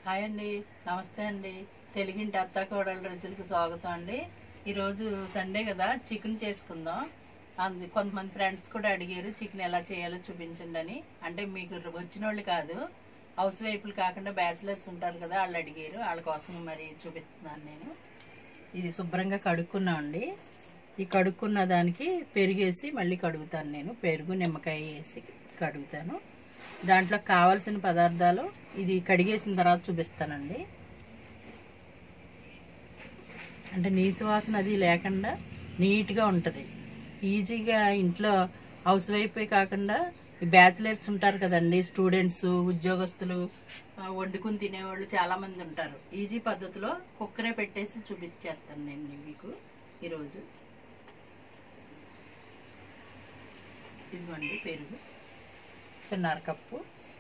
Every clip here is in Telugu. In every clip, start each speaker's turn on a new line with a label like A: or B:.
A: హాయ్ అండి నమస్తే అండి తెలుగింటి అత్త కోడల రుచులకు స్వాగతం అండి ఈరోజు సండే కదా చికెన్ చేసుకుందాం అందు కొంతమంది ఫ్రెండ్స్ కూడా అడిగారు చికెన్ ఎలా చేయాలో చూపించండి అని అంటే మీకు వచ్చిన వాళ్ళు కాదు హౌస్ వైఫ్లు కాకుండా బ్యాచిలర్స్ ఉంటారు కదా వాళ్ళు అడిగారు వాళ్ళ కోసం మరి చూపిస్తున్నాను నేను ఇది శుభ్రంగా కడుక్కున్నామండి ఈ కడుక్కున్న దానికి పెరుగేసి మళ్ళీ కడుగుతాను నేను పెరుగు నిమ్మకాయ వేసి కడుగుతాను దాంట్లో కావాల్సిన పదార్థాలు ఇది కడిగేసిన తర్వాత చూపిస్తానండి అంటే నీసు వాసన అది లేకుండా నీట్గా ఉంటుంది ఈజీగా ఇంట్లో హౌస్ వైఫే కాకుండా బ్యాచిలర్స్ ఉంటారు కదండి స్టూడెంట్స్ ఉద్యోగస్తులు ఆ, వండుకుని తినేవాళ్ళు చాలా మంది ఉంటారు ఈజీ పద్ధతిలో కుక్కరే పెట్టేసి చూపించేస్తాను నేను మీకు ఈరోజు ఇదిగోండి పెరుగు చిన్నర కప్పు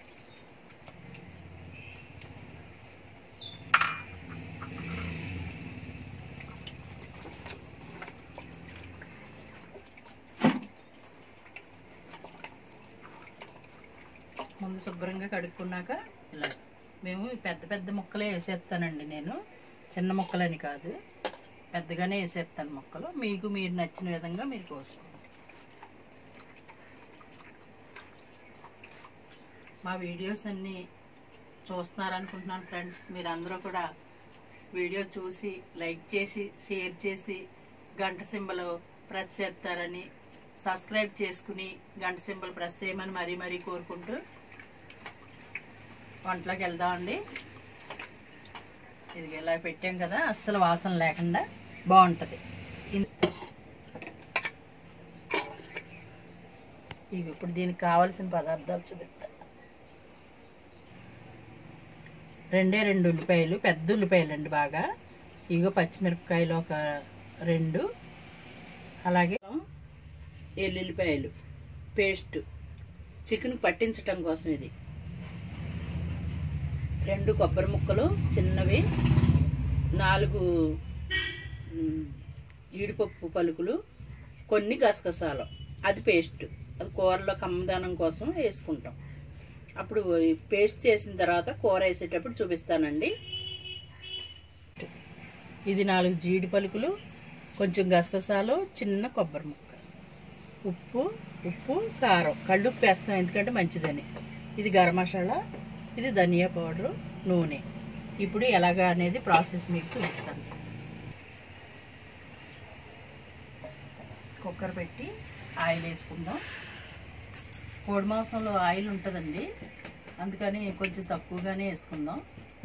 A: ముందు శుభ్రంగా కడుక్కున్నాక ఇలా మేము పెద్ద పెద్ద ముక్కలే వేసేస్తానండి నేను చిన్న ముక్కలని కాదు పెద్దగానే వేసేస్తాను ముక్కలు మీకు మీరు నచ్చిన విధంగా మీరు కోసుకోండి మా వీడియోస్ అన్నీ చూస్తున్నారనుకుంటున్నాను ఫ్రెండ్స్ మీరు అందరూ కూడా వీడియో చూసి లైక్ చేసి షేర్ చేసి గంట సింబల్ ప్రెస్ చేస్తారని సబ్స్క్రైబ్ చేసుకుని గంట సింబల్ ప్రెస్ చేయమని మరీ మరీ కోరుకుంటూ వంటలోకి వెళ్దామండి ఇది ఇలా పెట్టాం కదా అస్సలు వాసన లేకుండా బాగుంటుంది ఇన్- ఇవి ఇప్పుడు దీనికి కావాల్సిన పదార్థాలు చూపిస్తా రెండే రెండు ఉల్లిపాయలు పెద్ద ఉల్లిపాయలు అండి బాగా ఇగో పచ్చిమిరపకాయలు ఒక రెండు అలాగే ఎల్లుల్లిపాయలు పేస్ట్ చికెన్ పట్టించటం కోసం ఇది రెండు కొబ్బరి ముక్కలు చిన్నవి నాలుగు మ్, జీడిపప్పు పలుకులు కొన్ని గసగసాలు అది పేస్ట్ అది కూరలో కమ్మదనం కోసం వేసుకుంటాం అప్పుడు ఈ పేస్ట్ చేసిన తర్వాత కూర వేసేటప్పుడు చూపిస్తానండి ఇది నాలుగు జీడి పలుకులు కొంచెం గసగసాలు చిన్న కొబ్బరి ముక్క ఉప్పు ఉప్పు కారం కళ్ళు ఉప్పు వేస్తాం ఎందుకంటే మంచిదని ఇది గరం మసాలా ఇది ధనియా పౌడరు నూనె ఇప్పుడు ఎలాగా అనేది ప్రాసెస్ మీకు చూపిస్తాను కుక్కర్ పెట్టి ఆయిల్ వేసుకుందాం కోడి మాంసంలో ఆయిల్ ఉంటుందండి అందుకని కొంచెం తక్కువగానే వేసుకుందాం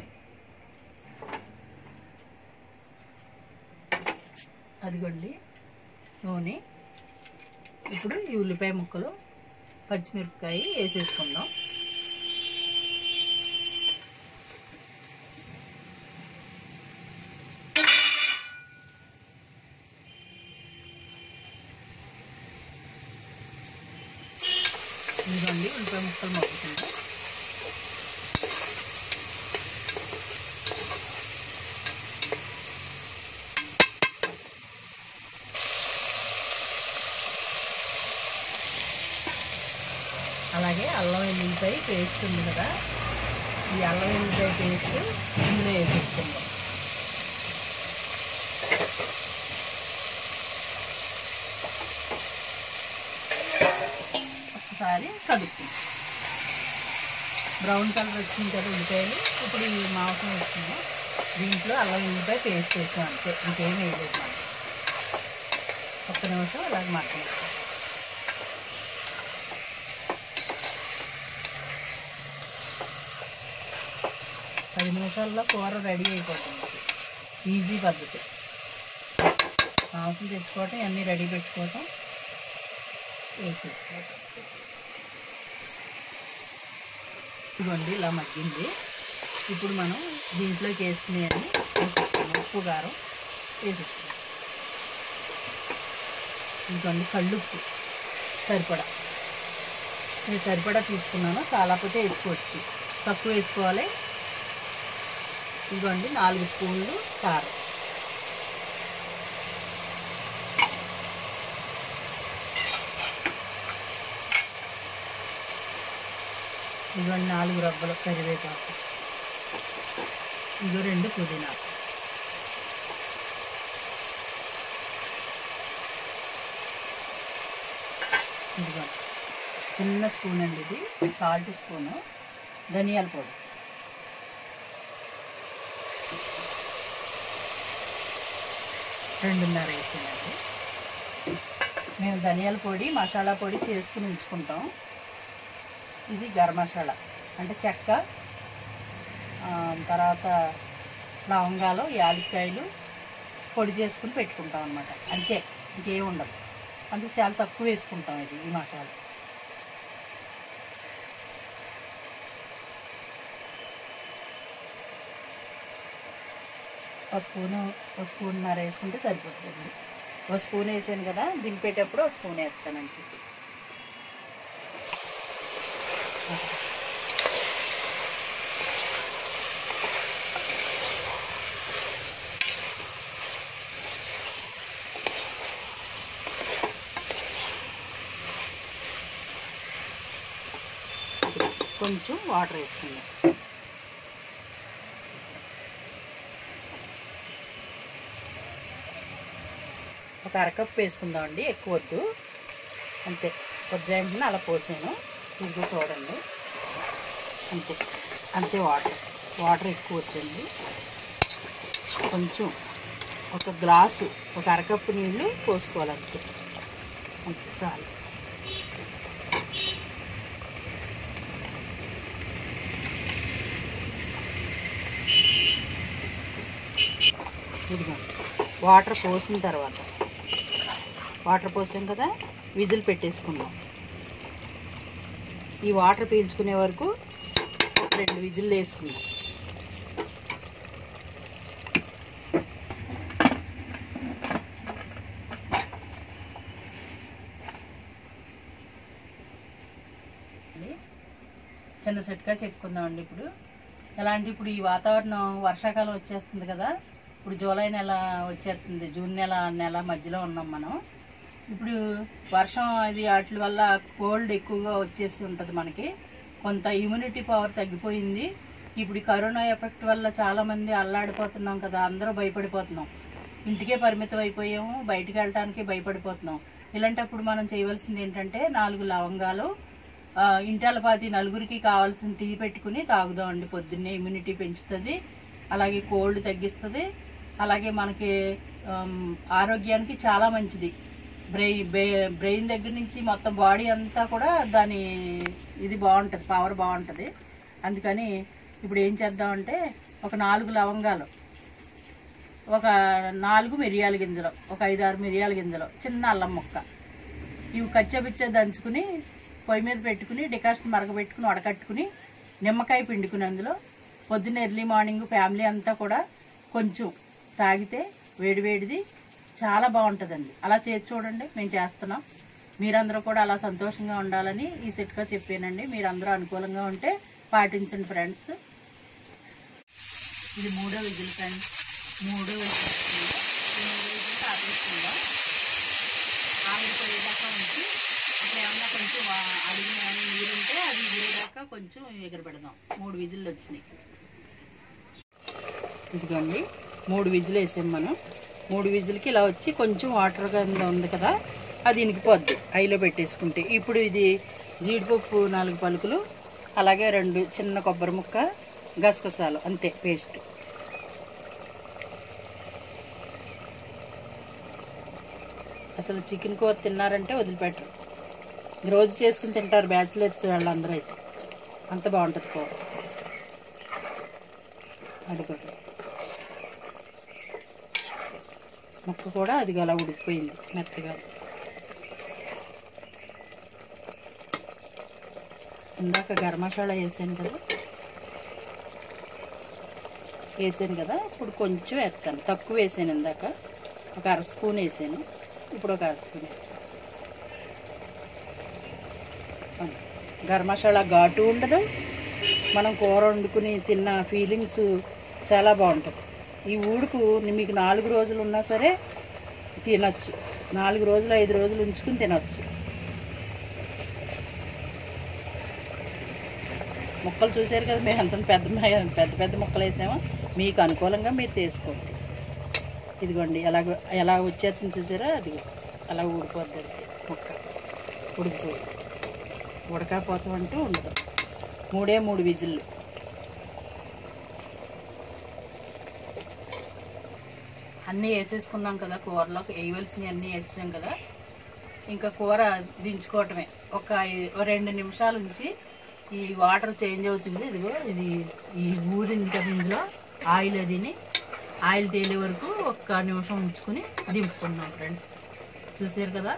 A: అదిగోండి నూనె ఇప్పుడు ఈ ఉల్లిపాయ ముక్కలు పచ్చిమిరపకాయ వేసేసుకుందాం ఇదిగోండి ఉల్లిపాయ ముక్కలు మగ్గుతుంది అలాగే అల్లం వెల్లుల్లిపాయ పేస్ట్ ఉంది కదా ఈ అల్లం వెల్లుల్లిపాయ పేస్ట్ ఇందులో వేసేసుకుందాం ఒకసారి కలుపుకుందాం బ్రౌన్ కలర్ వచ్చింది కదా ఉల్లిపాయలు ఇప్పుడు ఈ మాంసం వేసుకుందాం దీంట్లో అల్లం ఉల్లిపాయ పేస్ట్ వేసాం అంతే ఇంకేం వేయలేదు మనం ఒక్క నిమిషం అలాగ మాట్లాడుతాం పది నిమిషాల్లో కూర రెడీ అయిపోతుంది ఈజీ పద్ధతి మాంసం తెచ్చుకోవటం ఇవన్నీ రెడీ పెట్టుకోవటం వేసేసుకోవటం ఇదిగోండి ఇలా మగ్గింది ఇప్పుడు మనం దీంట్లోకి వేసుకునేవన్నీ వేసేసుకున్నాం ఉప్పు కారం వేసేసుకున్నాం ఇదిగోండి కళ్ళుప్పు సరిపడా నేను సరిపడా తీసుకున్నాను చాలాపోతే వేసుకోవచ్చు తక్కువ వేసుకోవాలి ఇదిగోండి నాలుగు స్పూన్లు కారం ఇదిగోండి నాలుగు రబ్బలు కరివేపాకు ఇదో రెండు పుదీనా ఇదిగో చిన్న స్పూన్ అండి ఇది సాల్ట్ స్పూను ధనియాల పొడి రెండున్నర వేసానండి మేము ధనియాల పొడి మసాలా పొడి చేసుకుని ఉంచుకుంటాం ఇది గరం మసాలా అంటే చెక్క ఆ, తర్వాత లవంగాలు యాలక్కాయలు పొడి చేసుకుని పెట్టుకుంటాం అనమాట అంతే ఇంకేం ఉండదు అందుకు చాలా తక్కువ వేసుకుంటాం ఇది ఈ మసాలా ఒక స్పూను ఒక స్పూన్నర వేసుకుంటే సరిపోతుంది ఒక స్పూన్ వేసాను కదా దింపేటప్పుడు ఒక స్పూన్ వేస్తానండి కొంచెం వాటర్ వేసుకుందాం ఒక అరకప్పు వేసుకుందామండి ఎక్కువ వద్దు అంతే కొద్దిగా అలా పోసాను ఇదిగో చూడండి అంతే అంతే వాటర్ వాటర్ ఎక్కువ వద్దండి కొంచెం ఒక గ్లాసు ఒక అరకప్పు నీళ్ళు పోసుకోవాలి అంతే అంతే చాలు ఇదిగో వాటర్ పోసిన తర్వాత వాటర్ పోసాం కదా విజిల్ పెట్టేసుకుందాం ఈ వాటర్ పీల్చుకునే వరకు ఒక రెండు విజిల్ వేసుకుందాం చిన్న సెట్గా చెప్పుకుందామండి ఇప్పుడు ఎలా అంటే ఇప్పుడు ఈ వాతావరణం వర్షాకాలం వచ్చేస్తుంది కదా ఇప్పుడు జూలై నెల వచ్చేస్తుంది జూన్ నెల నెల మధ్యలో ఉన్నాం మనం ఇప్పుడు వర్షం అది వాటి వల్ల కోల్డ్ ఎక్కువగా వచ్చేసి ఉంటుంది మనకి కొంత ఇమ్యూనిటీ పవర్ తగ్గిపోయింది ఇప్పుడు ఈ కరోనా ఎఫెక్ట్ వల్ల చాలా మంది అల్లాడిపోతున్నాం కదా అందరూ భయపడిపోతున్నాం ఇంటికే పరిమితం అయిపోయాము బయటికి వెళ్ళటానికి భయపడిపోతున్నాం ఇలాంటప్పుడు మనం చేయవలసింది ఏంటంటే నాలుగు లవంగాలు ఆ, ఇంటాలపాతి నలుగురికి కావాల్సిన టీ పెట్టుకుని తాగుదామండి పొద్దున్నే ఇమ్యూనిటీ పెంచుతుంది అలాగే కోల్డ్ తగ్గిస్తుంది అలాగే మనకి ఆమ్, ఆరోగ్యానికి చాలా మంచిది బ్రెయిన్ బ్రెయిన్ దగ్గర నుంచి మొత్తం బాడీ అంతా కూడా దాని ఇది బాగుంటుంది పవర్ బాగుంటుంది అందుకని ఇప్పుడు ఏం చేద్దామంటే ఒక నాలుగు లవంగాలు ఒక నాలుగు మిరియాల గింజలు ఒక ఐదు ఆరు మిరియాల గింజలు చిన్న అల్లం ముక్క ఇవి కచ్చపిచ్చ దంచుకుని పొయ్యి మీద పెట్టుకుని డికాషన్ మరగబెట్టుకుని వడకట్టుకుని నిమ్మకాయ పిండుకుని అందులో పొద్దున్న ఎర్లీ మార్నింగ్ ఫ్యామిలీ అంతా కూడా కొంచెం తాగితే వేడివేడిది చాలా బాగుంటుందండి అలా చేసి చూడండి మేము చేస్తున్నాం మీరందరూ కూడా అలా సంతోషంగా ఉండాలని ఈ సెట్గా చెప్పానండి మీరందరూ అనుకూలంగా ఉంటే పాటించండి ఫ్రెండ్స్ ఇది మూడో విజిల్ ఫ్రెండ్స్ మూడో విజిల్ వస్తుంది. ఈ మూడో విజిల్ ఆపేసుకుందాం ఆవిరిపోయేదాకా ఉంచి ఇప్పుడు ఏమన్నా కొంచెం వా- అడిగిన ఏమన్నా నీరు ఉంటే అది ఎగిరేదాకా కొంచెం ఎగరబెడదాం మూడు విజిల్లు వచ్చినాయి ఇదిగోండి మూడు విజిల్ వేసాం మనం మూడు విజిల్కి ఇలా వచ్చి కొంచెం వాటర్ కింద ఉంది కదా అది ఇనికిపోద్ది ఐలో పెట్టేసుకుంటే ఇప్పుడు ఇది జీడిపప్పు నాలుగు పలుకులు అలాగే రెండు చిన్న కొబ్బరి ముక్క గసగసాలు అంతే పేస్ట్ అసలు చికెన్ కూర తిన్నారంటే వదిలిపెట్టరు రోజు చేసుకుని తింటారు బ్యాచిలర్స్ వాళ్ళందరూ అయితే అంత బాగుంటుంది కూర అడుగుతుంది ముక్క కూడా అది అలా ఉడికిపోయింది మెత్తగా ఇందాక గరం మసాలా వేసాను కదా వేసాను కదా ఇప్పుడు కొంచెం వేస్తాను తక్కువ వేసాను ఇందాక ఒక అర స్పూన్ వేసాను ఇప్పుడు ఒక అర స్పూన్ వేస్తాను. గరం మసాలా ఘాటు ఉండదు మనం కూర వండుకుని తిన్న ఫీలింగ్స్ చాలా బాగుంటుంది ఈ ఊడుకు మీకు నాలుగు రోజులు ఉన్నా సరే తినచ్చు నాలుగు రోజులు ఐదు రోజులు ఉంచుకుని తినచ్చు ముక్కలు చూసారు కదా మేము ఎంత పెద్ద పెద్ద పెద్ద ముక్కలు వేసామో మీకు అనుకూలంగా మీరు చేసుకోండి ఇదిగోండి ఎలాగ ఎలా వచ్చేస్తుంది చూసారా అది అలా ఊడిపోద్ది అంతే ముక్క ఉడికిపోయి ఉడకపోతాం అంటూ ఉండదు మూడే మూడు విజిల్లు అన్నీ వేసేసుకున్నాం కదా కూరలో వేయవలసినవి అన్నీ వేసేసాం కదా ఇంకా కూర దించుకోవటమే ఒక ఐ- ఓ రెండు నిమిషాల నుంచి ఈ వాటర్ చేంజ్ అవుతుంది ఇదిగో ఇది ఈ ఊరింది కదా ఇందులో ఆయిల్ అదిని ఆయిల్ తేలే వరకు ఒక్క నిమిషం ఉంచుకుని దింపుకున్నాం ఫ్రెండ్స్ చూసారు కదా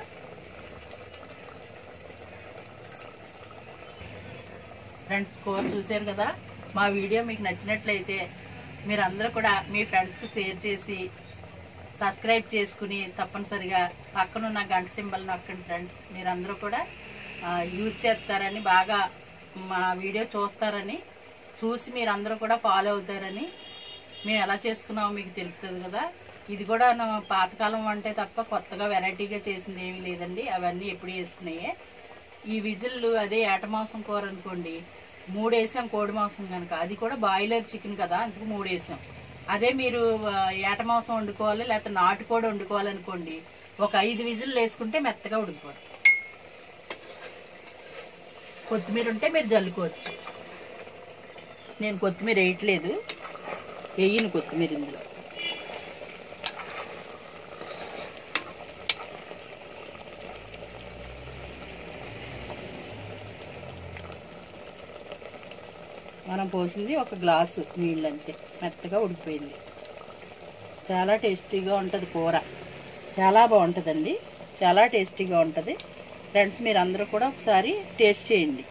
A: ఫ్రెండ్స్ కూర చూసారు కదా మా వీడియో మీకు నచ్చినట్లయితే మీరందరూ కూడా మీ ఫ్రెండ్స్కి షేర్ చేసి సబ్స్క్రైబ్ చేసుకుని తప్పనిసరిగా పక్కన ఉన్న గంట సింబల్ నొక్కండి ఫ్రెండ్స్ మీరందరూ కూడా ఆ, యూజ్ చేస్తారని బాగా మా వీడియో చూస్తారని చూసి మీరందరూ కూడా ఫాలో అవుతారని మేము ఎలా చేసుకున్నామో మీకు తెలుస్తుంది కదా ఇది కూడా నా పాతకాలం వంటే తప్ప కొత్తగా వెరైటీగా చేసింది ఏమీ లేదండి అవన్నీ ఎప్పుడు చేసుకున్నాయే ఈ విజిల్లు అదే ఏట మాంసం కూర అనుకోండి మూడు వేసాం కోడి మాంసం కనుక అది కూడా బాయిలర్ చికెన్ కదా అందుకు మూడు వేసాం అదే మీరు ఆ, ఏట మాంసం వండుకోవాలి లేకపోతే నాటుకోడి వండుకోవాలనుకోండి ఒక ఐదు విజిల్లు వేసుకుంటే మెత్తగా ఉడికిపోతుంది కొత్తిమీర ఉంటే మీరు జల్లుకోవచ్చు నేను కొత్తిమీర వేయట్లేదు వేయను కొత్తిమీర ఇందులో మనం పోసింది ఒక గ్లాసు నీళ్ళు అంతే మెత్తగా ఉడికిపోయింది చాలా టేస్టీగా ఉంటుంది కూర చాలా బాగుంటుందండి చాలా టేస్టీగా ఉంటుంది ఫ్రెండ్స్ మీరు అందరూ కూడా ఒకసారి టేస్ట్ చేయండి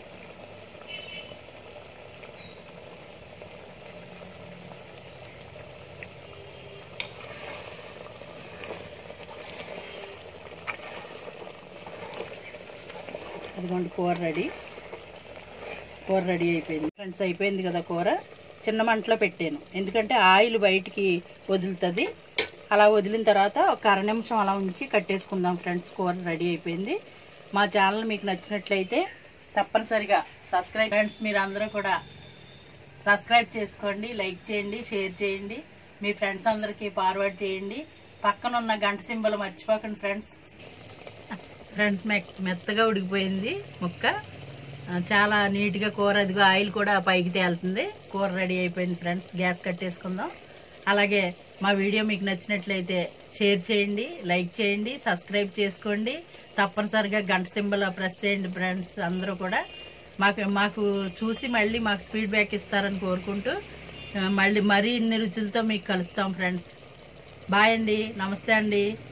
A: అదిగోండి కూర రెడీ కూర రెడీ అయిపోయింది ఫ్రెండ్స్ అయిపోయింది కదా కూర చిన్న మంటలో పెట్టాను ఎందుకంటే ఆయిల్ బయటికి వదులుతుంది అలా వదిలిన తర్వాత ఒక అర నిమిషం అలా ఉంచి కట్టేసుకుందాం ఫ్రెండ్స్ కూర రెడీ అయిపోయింది మా ఛానల్ మీకు నచ్చినట్లయితే తప్పనిసరిగా సబ్స్క్రైబ్ ఫ్రెండ్స్ మీరు అందరూ కూడా సబ్స్క్రైబ్ చేసుకోండి లైక్ చేయండి షేర్ చేయండి మీ ఫ్రెండ్స్ అందరికీ ఫార్వర్డ్ చేయండి పక్కన ఉన్న గంట సింబల్ మర్చిపోకండి ఫ్రెండ్స్ ఫ్రెండ్స్ మె- మెత్తగా ఉడికిపోయింది ముక్క ఆ, చాలా నీట్గా కూర అదిగో ఆయిల్ కూడా పైకి తేలుతుంది కూర రెడీ అయిపోయింది ఫ్రెండ్స్ గ్యాస్ కట్టేసుకుందాం అలాగే మా వీడియో మీకు నచ్చినట్లయితే షేర్ చేయండి లైక్ చేయండి సబ్స్క్రైబ్ చేసుకోండి తప్పనిసరిగా గంట సింబల్ ప్రెస్ చేయండి ఫ్రెండ్స్ అందరూ కూడా మాకు మాకు చూసి మళ్ళీ మాకు ఫీడ్బ్యాక్ ఇస్తారని కోరుకుంటూ ఆ, మళ్ళీ మరీ ఇన్ని రుచులతో మీకు కలుస్తాం ఫ్రెండ్స్ బాయ్ అండి నమస్తే అండి